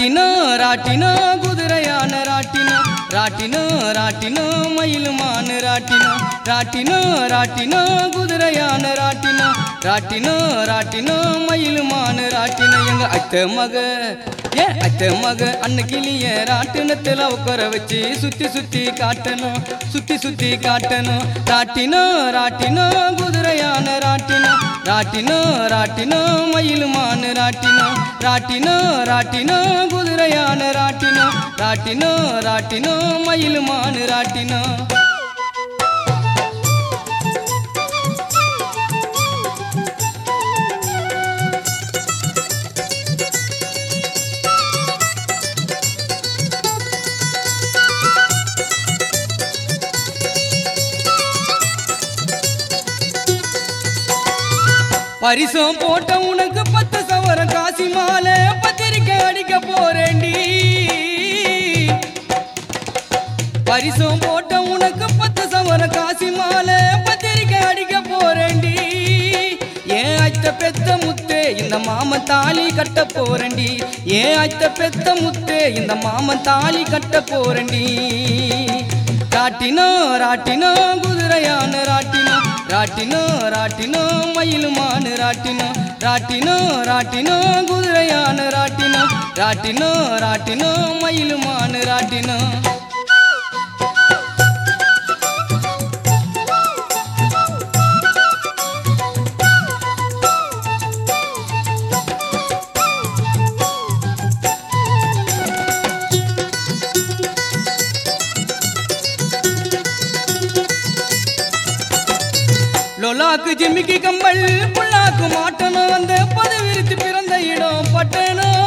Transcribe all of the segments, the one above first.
ராட்டினோ ராட்டினோ குதிரையான ராட்டினோ ராட்டினோ ராட்டினோ மயிலுமான ராட்டினோ ராட்டினோ ராட்டினோ குதிரையான ராட்டினோ ராட்டினோ ராட்டினோ மயிலுமான ராட்டினோ எங்க அத்தை மக ஏ அத்தை மக அன்னைக்கிளிய ராட்டினத்துல உட்கார வச்சு சுத்தி சுத்தி காட்டணும் சுத்தி சுத்தி காட்டணும் ராட்டினோ ராட்டினோ குதிரையான ராட்டினோ ராட்டினோ ராட்டினோ மயிலுமான ராட்டினோ ராட்டினோ ராட்டினோ குதிரையான ராட்டினோ ராட்டினோ ராட்டினோ மயிலுமான ராட்டினோ பரிசம் போட்ட உனக்கு பத்து சவர காசி மாலை பத்திரிக்கை அடிக்க போறேன்டி பரிசம் போட்ட உனக்கு பத்து சவர காசி மாலை பத்திரிக்கை அடிக்க போறேன்டி ஏன் அத்த பெத்த முத்தே இந்த மாமன் தாலி கட்ட போறேன்டி ஏன் அத்த பெத்த முத்தே இந்த மாமன் தாலி கட்ட போறேன்டி ராட்டினோ ராட்டினோ குதிரையான ராட்டினோ ராட்டினோ ராட்டினோ மயிலுமான ராட்டினோ ராட்டினோ ராட்டினோ குதிரையான ராட்டினோ ராட்டினோ ராட்டினோ மயிலுமான ராட்டினோ லொலாக்கு ஜிமிக்கி கம்பல் புல்லாக்கு மாட்டணும் அந்த பதவிரித்து பிறந்த இடம் பட்டணும்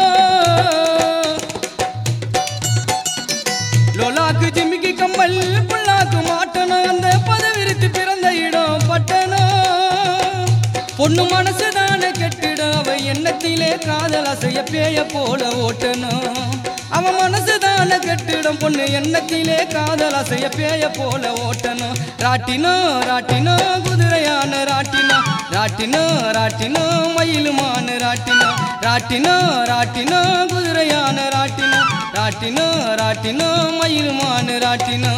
லொலாக்கு ஜிமிக்கி கம்பல் புல்லாக்கு மாட்டணும் அந்த பதவிரித்து பிறந்த இடம் பட்டணும் பொண்ணு மனசு தானே கெட்டிடும் அவ எண்ணத்திலே காதல் அசைய பேய போல ஓட்டணும் அவன் மனசு தானே கெட்டிடும் பொண்ணு எண்ணத்திலே காதல் அசைய பேய போல ஓட்டணும் ராட்டினோ ராட்டினோ குதிரையான ராட்டினோ ராட்டினோ ராட்டினோ மயிலுமான ராட்டினோ ராட்டினோ ராட்டினோ குதிரையான ராட்டினோ ராட்டினோ ராட்டினோ மயிலுமான ராட்டினோ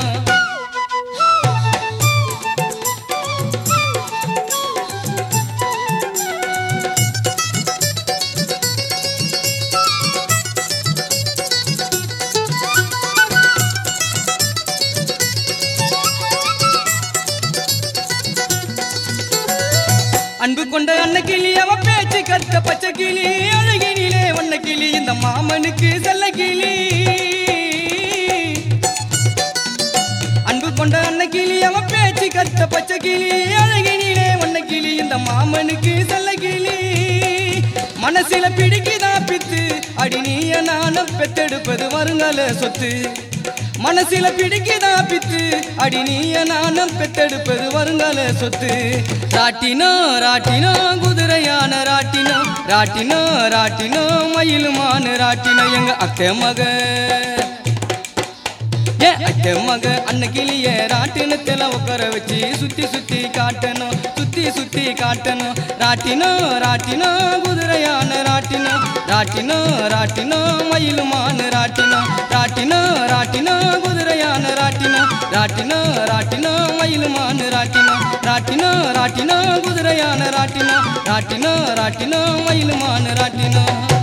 அன்பு கொண்ட அன்னக்கிளி அவ பேச்சு கத்த பச்சை கிளி அழகினிலே வண்ண கிளி இந்த மாமனுக்கு செல்ல கிளி அன்பு கொண்ட அன்னக்கிளி அவ பேச்சு கத்த பச்சை கிளி அழகினிலே வண்ண கிளி இந்த மாமனுக்கு செல்ல கிளி மனசில பிடிக்குதா பித்து அடி நீய நானும் பெத்தெடுப்பது வருங்கால சொத்து மனசில பிடிக்குதா பித்து அடி நீய நானும் பெத்தெடுப்பது வருங்கால சொத்து ராட்டினோ ராட்டினோ குதிரையான ராட்டினோ ராட்டினோ ராட்டினோ மயிலுமான ராட்டினோ எங்க அக்கை மக ஏ அக்கை மக அன்னக்கிளிய ராட்டினத்துல உட்கார வச்சு சுத்தி சுத்தி காட்டணும் சுத்தி சுத்தி காட்டணும் ராட்டினோ ராட்டினோ குதிரையான ராட்டினோ ராட்டினோ ராட்டினோ மயிலுமான ராட்டினோ ராட்டினோ ராட்டினோ குதிரையான ராட்டினோ ராட்டினோ ராட்டினோ மயிலுமான ராட்டினோ ராட்டினோ ராட்டினோ குதிரையான ராட்டினோ ராட்டினோ ராட்டினோ மயிலுமான ராட்டினோ